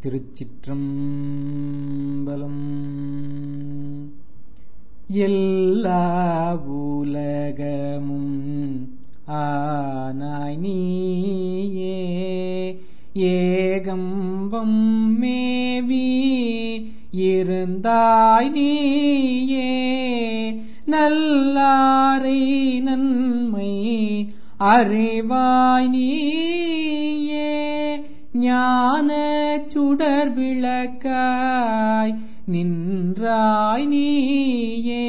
திருச்சிற்றம்பலம் எல்லா உலகமும் ஆனாய் நீயே ஏகம்பம் மேவி இருந்தாய் நீயே நல்லாரை நன்மை அறிவாய் நீயே ஞான சுடர் விளக்காய் நின்றாய் நீயே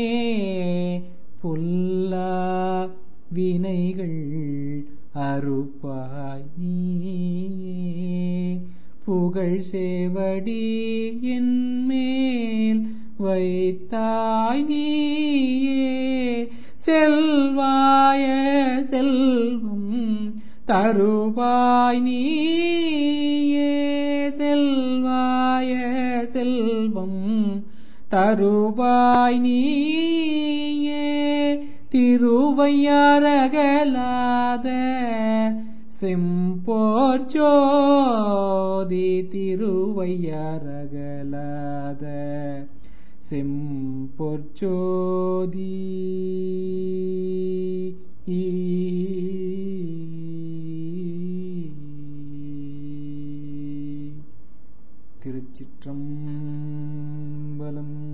பொல்லா வினைகள் அறுப்பாய் நீயே புகழ் சேவடி என் மேல் வைத்தாய் நீயே செல்வாய செல்வம் தருவாய் நீயே செல்வாய செல்வம் தருவாய் நீயே திருவையாரகலாத செம்போர் ஜோதி திருவையாரகலாத செம்பொற் ஜோதி திருச்சிற்றம்பலம்